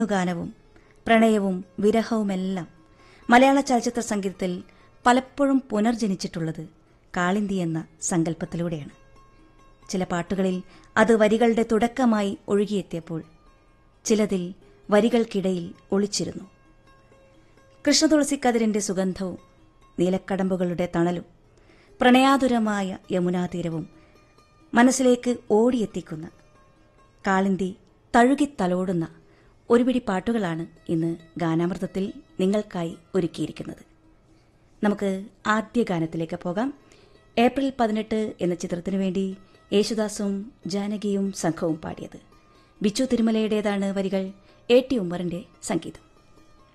ഗാനവും പ്രണയവും വിരഹവുമെല്ലാം മലയാള ചലച്ചിത്ര സംഗീതത്തിൽ പലപ്പോഴും പുനർജനിച്ചിട്ടുള്ളത് കാളിന്തി എന്ന സങ്കല്പത്തിലൂടെയാണ് ചില പാട്ടുകളിൽ അത് വരികളുടെ തുടക്കമായി ഒഴുകിയെത്തിയപ്പോൾ ചിലതിൽ വരികൾക്കിടയിൽ ഒളിച്ചിരുന്നു കൃഷ്ണതുളസിക്കതിരിന്റെ സുഗന്ധവും നീലക്കടമ്പുകളുടെ തണലും പ്രണയാതുരമായ യമുനാതീരവും മനസ്സിലേക്ക് ഓടിയെത്തിക്കുന്ന കാളിന്തി തഴുകിത്തലോടുന്ന ഒരുപിടി പാട്ടുകളാണ് ഇന്ന് ഗാനാമൃതത്തിൽ നിങ്ങൾക്കായി ഒരുക്കിയിരിക്കുന്നത് നമുക്ക് ആദ്യ ഗാനത്തിലേക്ക് പോകാം ഏപ്രിൽ പതിനെട്ട് എന്ന ചിത്രത്തിനു വേണ്ടി യേശുദാസും ജാനകിയും സംഘവും പാടിയത് ബിച്ചു തിരുമലയുടേതാണ് വരികൾ എ ടി ഉമ്മറിന്റെ സംഗീതം